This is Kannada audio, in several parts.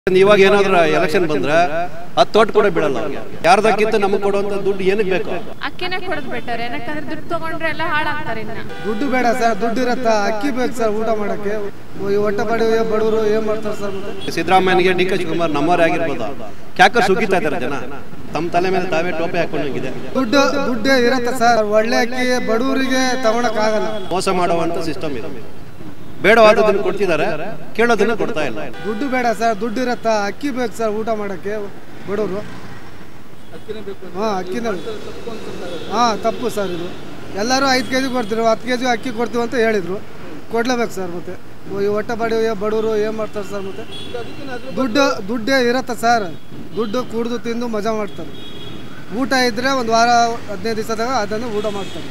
ಇವಾಗ ಏನಾದ್ರು ಎಲೆಕ್ಷನ್ ಬಂದ್ರೆ ಹತ್ತು ತೋಟ ಕೂಡ ಬಿಡಲ್ಲ ಅವ್ರಿಗೆ ಯಾರ್ದಕ್ಕಿಂತ ನಮಗೆ ಕೊಡುವಂತ ದುಡ್ಡು ಏನಕ್ಕೆ ಬೇಕು ಅಕ್ಕಿನೇ ಕೊಡೋದು ಬೆಟರ್ ಯಾಕಂದ್ರೆ ದುಡ್ಡು ತಗೊಂಡ್ರೆ ಎಲ್ಲ ಹಾಳಾಗ್ತಾರೆ ಇನ್ನ ದುಡ್ಡು ಬೇಡ ಸರ್ ದುಡ್ಡು ಇರತ್ತಾ ಅಕ್ಕಿ ಬೇಕು ಸರ್ ಊಟ ಮಾಡಕ್ಕೆ ಈ ಹೊಟ್ಟೆ ಬಡ ಬಡವರು ಏನ್ ಮಾಡ್ತಾರೆ ಸರ್ ಮತ್ತೆ ಸಿದ್ದರಾಮಯ್ಯನಿಗೆ ಡಿ ಕೆ ಶಿವಕುಮಾರ್ ನಮ್ಮವರೇ ಆಗಿರ್ಬೋದು ಕ್ಯಾಕರ್ ಸುಗಿತಾ ಇದ್ದಾರೆ ಜನ ತಮ್ಮ ತಲೆ ಮೇಲೆ ತಾವೇ ಟೋಪಿ ಹಾಕೊಂಡಂಗಿದೆ ದುಡ್ಡು ದುಡ್ಡೇ ಇರತ್ತೆ ಸರ್ ಒಳ್ಳೆ ಅಕ್ಕಿ ಬಡವರಿಗೆ ತಗೊಳಕ್ ಆಗಲ್ಲ ಮೋಸ ಮಾಡುವಂತ ಸಿಸ್ಟಮ್ ಇದು ಬೇಡವಾದದನ್ನು ಕೊಡ್ತಿದ್ದಾರೆ ಕೇಳೋದನ್ನ ಕೊಡ್ತಾ ಇಲ್ಲ ದುಡ್ಡು ಬೇಡ ಸರ್ ದುಡ್ಡು ಇರತ್ತಾ ಅಕ್ಕಿ ಬೇಕು ಸರ್ ಊಟ ಮಾಡಕ್ಕೆ ಬಡವರು ಹಾ ಅಕ್ಕಿನ ಹಾ ತಪ್ಪು ಸರ್ ಇದು ಎಲ್ಲರೂ ಐದು ಕೆ ಜಿ ಕೊಡ್ತೀವಿ ಹತ್ತು ಕೆ ಜಿ ಅಕ್ಕಿ ಕೊಡ್ತೀವಿ ಅಂತ ಹೇಳಿದ್ರು ಕೊಡ್ಲೇಬೇಕು ಸರ್ ಮತ್ತೆ ಈ ಹೊಟ್ಟೆ ಬಡ ಬಡವರು ಏನು ಮಾಡ್ತಾರೆ ಸರ್ ಮತ್ತೆ ದುಡ್ಡು ದುಡ್ಡೇ ಇರತ್ತೆ ಸರ್ ದುಡ್ಡು ಕುಡ್ದು ತಿಂದು ಮಜಾ ಮಾಡ್ತಾರೆ ಊಟ ಇದ್ರೆ ಒಂದು ವಾರ ಹದಿನೈದು ದಿವಸದಾಗ ಅದನ್ನು ಊಟ ಮಾಡ್ತಾರೆ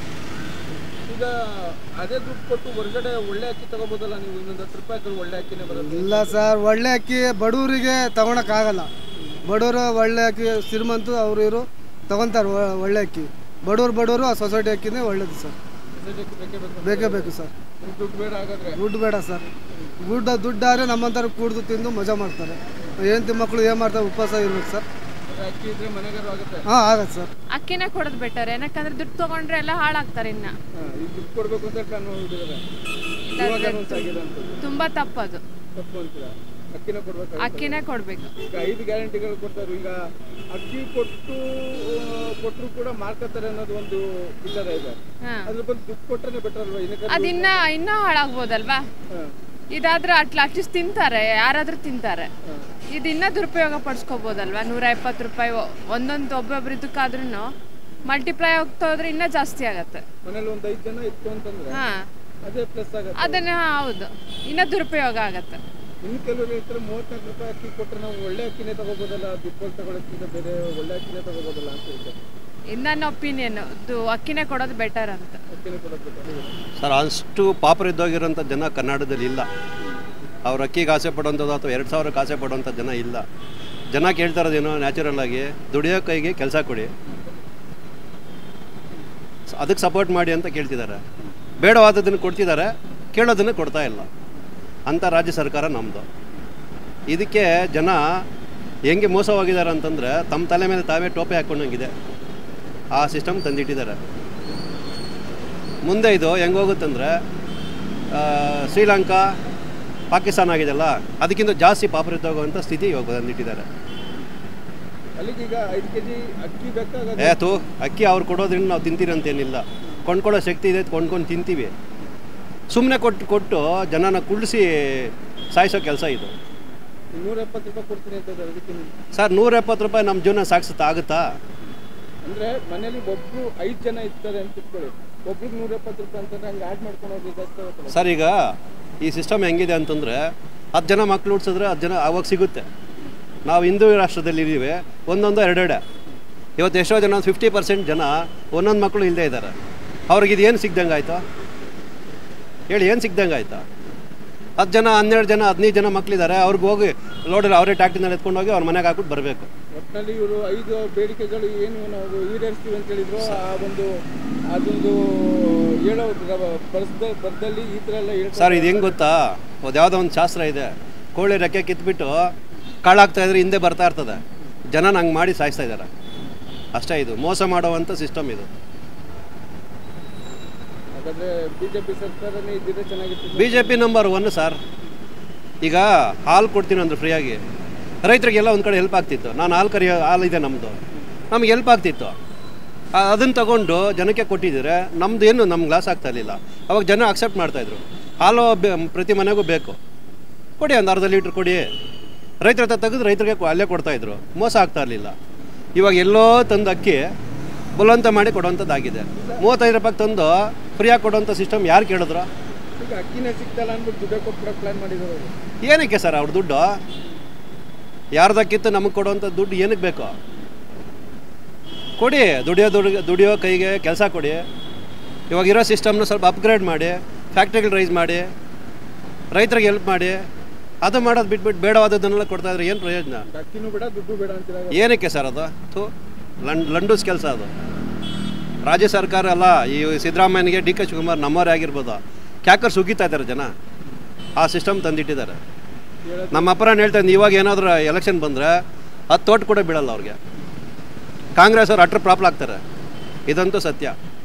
ಈಗ ಅದೇ ದುಡ್ಡು ಕೊಟ್ಟು ಹೊರಗಡೆ ಒಳ್ಳೆ ಅಕ್ಕಿ ತಗೋಬೋದಲ್ಲ ನೀವು ಇನ್ನೊಂದು ಹತ್ತು ರೂಪಾಯಿ ಹಾಕಿದ್ರೆ ಒಳ್ಳೆ ಅಕ್ಕಿನೇ ಬರುತ್ತೆ ಇಲ್ಲ ಸರ್ ಒಳ್ಳೆ ಅಕ್ಕಿ ಬಡವರಿಗೆ ತಗೊಳಕ್ಕಾಗಲ್ಲ ಬಡವರು ಒಳ್ಳೆ ಅಕ್ಕಿ ಶ್ರೀಮಂತ ಅವರು ಇವರು ತಗೊತಾರೆ ಒ- ಒಳ್ಳೆ ಅಕ್ಕಿ ಬಡವ್ರು ಬಡವರು ಆ ಸೊಸೈಟಿ ಅಕ್ಕಿನೇ ಒಳ್ಳೇದು ಸರ್ ಸೊಸೈಟಿಗೆ ಬೇಕೇ ಬೇಕು ಬೇಕೇ ಬೇಕು ಸರ್ ನಿಮ್ಗೆ ದುಡ್ಡು ಬೇಡ ಹಾಗಾದ್ರೆ ದುಡ್ಡು ಬೇಡ ಸರ್ ದುಡ್ಡು ದುಡ್ಡಾದ್ರೆ ನಮ್ಮಂಥರ ಕುಡ್ದು ತಿಂದು ಮಜಾ ಮಾಡ್ತಾರೆ ಹೆಂಡತಿ ಮಕ್ಕಳು ಏನು ಮಾಡ್ತಾರೆ ಉಪವಾಸ ಇರ್ಬೇಕು ಸರ್ ಮತ್ತೆ ಅಕ್ಕಿ ಇದ್ರೆ ಮನೆಗಾರು ಆಗುತ್ತೆ ಹಾಂ ಆಗತ್ತೆ ಸರ್ ಅಕ್ಕಿನೇ ಕೊಡೋದು ಬೆಟರ್ ಯಾಕಂದ್ರೆ ದುಡ್ಡು ತಗೊಂಡ್ರೆ ಎಲ್ಲ ಹಾಳಾಗ್ತಾರೆ ಇನ್ನ ಹಾ, ಈಗ ದುಡ್ಡು ಕೊಡ್ಬೇಕು ಅಂತ ಕಾನೂನು ಹಿಡಿದಾರೆ ಇವಾಗ ಅನೌನ್ಸ್ ಆಗಿದೆ ಅಂತ ತುಂಬಾ ತಪ್ಪದು ತಪ್ಪು ಅಂತೀರಾ ಅಕ್ಕಿನ ಕೊಡ್ಬೇಕು ಅಕ್ಕಿನೇ ಕೊಡ್ಬೇಕು ಈಗ ಐದು ಗ್ಯಾರಂಟಿಗಳು ಕೊಡ್ತಾರೆ ಈಗ ಅಕ್ಕಿ ಕೊಟ್ಟು ಕೊಟ್ಟರು ಕೂಡ ಮಾರ್ಕತ್ತಾರೆ ಅನ್ನೋದು ಒಂದು ವಿಚಾರ ಇದೆ ಹಾ ಅದ್ರ ಬಂದು ದುಡ್ಡು ಕೊಟ್ಟರೆ ಬೆಟರ್ ಅಲ್ವಾ ಇನ್ನಕ್ಕೆ ಅದಿನ್ನ ಇನ್ನ ಹಾಳಾಗ್ಬೋದಲ್ವಾ ಇದಾದ್ರೆ ಅಟ್ಲ ಅಟ್ಲೀಸ್ಟ್ ತಿಂತಾರೆ ಯಾರಾದ್ರೂ ತಿಂತಾರೆ ಇದಿನ್ನ ದುರುಪಯೋಗ ಪಡಿಸ್ಕೋಬೋದಲ್ವಾ ನೂರ ಎಪ್ಪತ್ತು ರೂಪಾಯಿ ಒ- ಒಂದೊಂದು ಒಬ್ಬೊಬ್ರು ಇದಕ್ಕಾದ್ರೂ ಮಲ್ಟಿಪ್ಲೈ ಹೋಗ್ತಾ ಹೋದ್ರೆ ಇನ್ನೂ ಜಾಸ್ತಿ ಆಗತ್ತೆ ಮನೇಲಿ ಒಂದು ಐದು ಜನ ಇತ್ತು ಅಂತಂದ್ರೆ ಹಾ ಅದೇ ಪ್ಲಸ್ ಆಗುತ್ತೆ ಅದನ್ನ ಹೌದು ಇನ್ನ ದುರುಪಯೋಗ ಆಗತ್ತೆ ಇನ್ನು ಕೆಲವರು ಹೇಳ್ತಾರೆ ಮೂವತ್ನಾಲ್ಕು ರೂಪಾಯಿ ಅಕ್ಕಿ ಕೊಟ್ಟರೆ ನಾವು ಒಳ್ಳೆ ಅಕ್ಕಿನೇ ತಗೋಬೋದಲ್ಲ ದಿಪ್ಪಲ್ ತಗೊಳಕ್ಕಿಂತ ಬೇರೆ ಒಳ್ಳೆ ಅಕ್ಕಿನೇ ತಗೋಬೋದಲ್ಲ ಅಂತ ಹೇಳ್ತಾರೆ ಇದು ನನ್ನ ಒಪಿನಿಯನ್ ಅಕ್ಕಿನೇ ಕೊಡೋದು ಬೆಟರ್ ಅಂತ ಅಕ್ಕಿನೇ ಕೊಡೋದು better. ಸರ್ ಅಷ್ಟು ಪಾಪರ್ ಇದ್ದೋಗಿರೋಂಥ ಜನ ಕರ್ನಾಟಕದಲ್ಲಿ ಇಲ್ಲ ಅವ್ರ ಅಕ್ಕಿಗೆ ಆಸೆ ಪಡುವಂಥದ್ದು ಅಥವಾ ಎರಡು ಸಾವಿರಕ್ಕೆ ಆಸೆ ಪಡುವಂಥ ಜನ ಇಲ್ಲ ಜನ ಕೇಳ್ತಾ ಇರೋದೇನೋ ನ್ಯಾಚುರಲ್ ಆಗಿ ದುಡಿಯೋ ಕೈಗೆ ಕೆಲಸ ಕೊಡಿ ಸ- ಅದಕ್ಕೆ ಸಪೋರ್ಟ್ ಮಾಡಿ ಅಂತ ಕೇಳ್ತಿದ್ದಾರೆ ಬೇಡವಾದದನ್ನು ಕೊಡ್ತಿದ್ದಾರೆ ಕೇಳೋದನ್ನು ಕೊಡ್ತಾ ಇಲ್ಲ ಅಂಥ ರಾಜ್ಯ ಸರ್ಕಾರ ನಮ್ಮದು ಇದಕ್ಕೆ ಜನ ಹೆಂಗೆ ಮೋಸವಾಗಿದ್ದಾರೆ ಅಂತಂದರೆ ತಮ್ಮ ತಲೆ ಮೇಲೆ ತಾವೇ ಟೋಪಿ ಹಾಕ್ಕೊಂಡಂಗಿದೆ ಆ ಸಿಸ್ಟಮ್ ತಂದಿಟ್ಟಿದ್ದಾರೆ ಮುಂದೆ ಇದು ಹೆಂಗೆ ಹೋಗುತ್ತಂದ್ರೆ ಆ, ಶ್ರೀಲಂಕಾ ಪಾಕಿಸ್ತಾನ ಆಗಿದೆಲ್ಲ ಅದಕ್ಕಿಂತ ಜಾಸ್ತಿ ಪಾಪರಿತೋಗುವಂಥ ಸ್ಥಿತಿ ಇವಾಗ ಬಂದಿಟ್ಟಿದ್ದಾರೆ ಅಲ್ಲಿಗೆ ಈಗ ಐದು ಕೆಜಿ ಅಕ್ಕಿ ಬೇಕಾಗತ್ತೆ ಏ ತು ಅಕ್ಕಿ ಅವ್ರು ಕೊಡೋದ್ರಿಂದ ನಾವು ತಿಂತೀರಿ ಅಂತೇನಿಲ್ಲ ಕೊಂಡ್ಕೊಳ್ಳೋ ಶಕ್ತಿ ಇದೆ ಕೊಂಡ್ಕೊಂಡು ತಿಂತೀವಿ ಸುಮ್ಮನೆ ಕೊಟ್ಟು ಕೊಟ್ಟು ಜನನ ಕುಳ್ಳಿಸಿ ಸಾಯಿಸೋ ಕೆಲಸ ಇದು ನೂರ ಎಪ್ಪತ್ತು ರೂಪಾಯಿ ಕೊಡ್ತೀನಿ ಅಂತ ಇದ್ದಾರೆ ಅದಕ್ಕೆ ನೀವು- ಸರ್ ನೂರ ಎಪ್ಪತ್ತು ರೂಪಾಯಿ ನಮ್ಮ ಜೀವನ ಸಾಗಿಸುತ್ತಾ ಆಗುತ್ತಾ ಅಂದ್ರೆ ಮನೇಲಿ ಒಬ್ರು ಐದು ಜನ ಇರ್ತಾರೆ ಅಂತ ಇಟ್ಕೊಳ್ಳಿ ಒಬ್ರಿಗೆ ನೂರ ಎಪ್ಪತ್ತು ರೂಪಾಯಿ ಅಂತಂದ್ರೆ ಹಂಗೆ ಆ್ಯಡ್ ಮಾಡ್ಕೊಂಡು ಹೋಗಿ ಜಾಸ್ತಿ ಆಗುತ್ತಲ್ಲ ಸರ್ ಈಗ ಈ ಸಿಸ್ಟಮ್ ಹೆಂಗಿದೆ ಅಂತಂದರೆ ಹತ್ತು ಜನ ಮಕ್ಳು ಹುಡ್ಸಿದ್ರೆ ಹತ್ತು ಜನ ಅವಾಗ ಸಿಗುತ್ತೆ ನಾವು ಹಿಂದೂ ರಾಷ್ಟ್ರದಲ್ಲಿ ಇದ್ದೀವಿ ಒಂದೊಂದು ಎರಡೆರಡೆ ಇವತ್ತು ಎಷ್ಟೋ ಜನ ಫಿಫ್ಟಿ ಪರ್ಸೆಂಟ್ ಜನ ಒಂದೊಂದು ಮಕ್ಕಳು ಇಲ್ಲದೆ ಇದ್ದಾರೆ ಅವ್ರಿಗೆ ಇದು ಏನು ಸಿಗ್ದಂಗೆ ಆಯಿತು ಹೇಳಿ ಏನು ಸಿಗ್ದಂಗೆ ಆಯ್ತಾ ಹತ್ತು ಜನ ಹನ್ನೆರಡು ಜನ ಹದಿನೈದು ಜನ ಮಕ್ಕಳಿದ್ದಾರೆ ಅವ್ರಿಗೆ ಹೋಗಿ ಲೋಡಲ್ಲಿ ಅವರೇ ಟ್ಯಾಕ್ಟಿನಲ್ಲಿ ಎತ್ಕೊಂಡು ಹೋಗಿ ಅವ್ರ ಮನೆಗೆ ಹಾಕ್ಬಿಟ್ಟು ಬರಬೇಕು ಒಟ್ಟಿನಲ್ಲಿ ಇವರು ಐದು ಬೇಡಿಕೆಗಳು ಏನು ನಾವು ಈಡೇರಿಸ್ತೀವಿ ಅಂತ ಹೇಳಿದ್ರು ಆ ಒಂದು ಅದೊಂದು ಹೇಳೋ ಬರ್ದ ಬರ್ದಲ್ಲಿ ಈ ಥರ ಎಲ್ಲ ಹೇಳ್ತಾರೆ ಸರ್ ಇದು ಹೆಂಗೆ ಗೊತ್ತಾ ಅದು ಯಾವುದೋ ಒಂದು ಶಾಸ್ತ್ರ ಇದೆ ಕೋಳಿ ರೆಕ್ಕೆ ಕಿತ್ಬಿಟ್ಟು ಕಾಳಾಗ್ತಾ ಇದ್ರೆ ಹಿಂದೆ ಬರ್ತಾ ಇರ್ತದೆ ಜನ ಹಂಗೆ ಮಾಡಿ ಸಾಯಿಸ್ತಾ ಇದ್ದಾರೆ ಅಷ್ಟೇ ಇದು ಮೋಸ ಮಾಡುವಂಥ ಸಿಸ್ಟಮ್ ಇದು ಹಾಗಾದ್ರೆ ಬಿಜೆಪಿ ಸರ್ಕಾರನೇ ಇದ್ದಿದ್ರೆ ಚೆನ್ನಾಗಿತ್ತು B J P number one sir ಈಗ ಹಾಲು ಕೊಡ್ತೀನಿ ಅಂದ್ರೆ ಫ್ರೀಯಾಗಿ ರೈತರಿಗೆಲ್ಲ ಒಂದು ಕಡೆ ಹೆಲ್ಪ್ ಆಗ್ತಿತ್ತು ನಾನು ಹಾಲು ಕರಿಯೋ ಹಾಲು ಇದೆ ನಮ್ಮದು ನಮ್ಗೆ ಹೆಲ್ಪ್ ಆಗ್ತಿತ್ತು ಅದನ್ನು ತಗೊಂಡು ಜನಕ್ಕೆ ಕೊಟ್ಟಿದ್ರೆ ನಮ್ದು ಏನು ನಮ್ಗೆ ಲಾಸ್ ಆಗ್ತಾ ಇರಲಿಲ್ಲ ಅವಾಗ ಜನ ಅಕ್ಸೆಪ್ಟ್ ಮಾಡ್ತಾಯಿದ್ರು ಹಾಲು ಬೆ ಪ್ರತಿ ಮನೆಗೂ ಬೇಕು ಕೊಡಿ ಒಂದು ಅರ್ಧ ಲೀಟ್ರ್ ಕೊಡಿ ರೈತರ ಹತ್ರ ತೆಗೆದು ರೈತರಿಗೆ ಕೊ- ಅಲ್ಲೇ ಕೊಡ್ತಾಯಿದ್ರು ಮೋಸ ಆಗ್ತಾ ಇರಲಿಲ್ಲ ಇವಾಗ ಎಲ್ಲೋ ತಂದು ಅಕ್ಕಿ ಬಲವಂತ ಮಾಡಿ ಕೊಡುವಂಥದ್ದಾಗಿದೆ ಮೂವತ್ತೈದು ರೂಪಾಯಿ ತಂದು ಫ್ರೀಯಾಗಿ ಕೊಡುವಂಥ ಸಿಸ್ಟಮ್ ಯಾರು ಕೇಳಿದ್ರು ಈಗ ಅಕ್ಕಿನೇ ಸಿಗ್ತಲ್ಲ ಅಂದ್ಬಿಟ್ಟು ದುಡ್ಡು ಕೊಟ್ಬಿಡಕ್ಕೆ ಪ್ಲಾನ್ ಮಾಡಿದ್ರು ಅವರು ಏನಕ್ಕೆ ಸರ್ ಅವ್ರ ದುಡ್ಡು ಯಾರ್ದಕ್ಕಿಂತ ನಮಗೆ ಕೊಡುವಂಥ ದುಡ್ಡು ಏನಕ್ಕೆ ಬೇಕು ಕೊಡಿ ದುಡಿಯೋ ದುಡಿ ದುಡಿಯೋ ಕೈಗೆ ಕೆಲಸ ಕೊಡಿ ಇವಾಗ ಇರೋ ಸಿಸ್ಟಮ್ನ ಸ್ವಲ್ಪ ಅಪ್ಗ್ರೇಡ್ ಮಾಡಿ ಫ್ಯಾಕ್ಟ್ರಿಗಳು ರೈಸ್ ಮಾಡಿ ರೈತರಿಗೆ ಹೆಲ್ಪ್ ಮಾಡಿ ಅದು ಮಾಡೋದು ಬಿಟ್ಬಿಟ್ಟು ಬೇಡವಾದದ್ದನ್ನೆಲ್ಲ ಕೊಡ್ತಾ ಇದ್ರೆ ಏನು ಪ್ರಯೋಜನ ಅಕ್ಕಿನೂ ಬೇಡ ದುಡ್ಡು ಬೇಡ ಅಂತೀರ ಏನಕ್ಕೆ ಸರ್ ಅದು ಥೂ ಲಂಡ್ ಲಂಡೂಸ್ ಕೆಲಸ ಅದು ರಾಜ್ಯ ಸರ್ಕಾರ ಅಲ್ಲ ಈ ಸಿದ್ದರಾಮಯ್ಯನಿಗೆ ಡಿ ಕೆ ಶಿವಕುಮಾರ್ ನಮ್ಮವರೇ ಆಗಿರ್ಬೋದು ಕ್ಯಾಕರ್ ಸುಗಿತಾ ಇದ್ದಾರೆ ಜನ ಆ ಸಿಸ್ಟಮ್ ತಂದಿಟ್ಟಿದ್ದಾರೆ ನಮ್ಮ ಅಪ್ಪರನ್ನ ಹೇಳ್ತಾ ಇದ್ದೀನಿ ಇವಾಗ ಏನಾದರೂ ಎಲೆಕ್ಷನ್ ಬಂದರೆ ಹತ್ತು ಓಟ್ ಕೂಡ ಬೀಳಲ್ಲ ಅವ್ರಿಗೆ ಕಾಂಗ್ರೆಸ್ ಅವ್ರು ಅಟ್ರ ಪ್ರಾಪ್ಲ ಆಗ್ತಾರೆ ಇದಂತೂ ಸತ್ಯ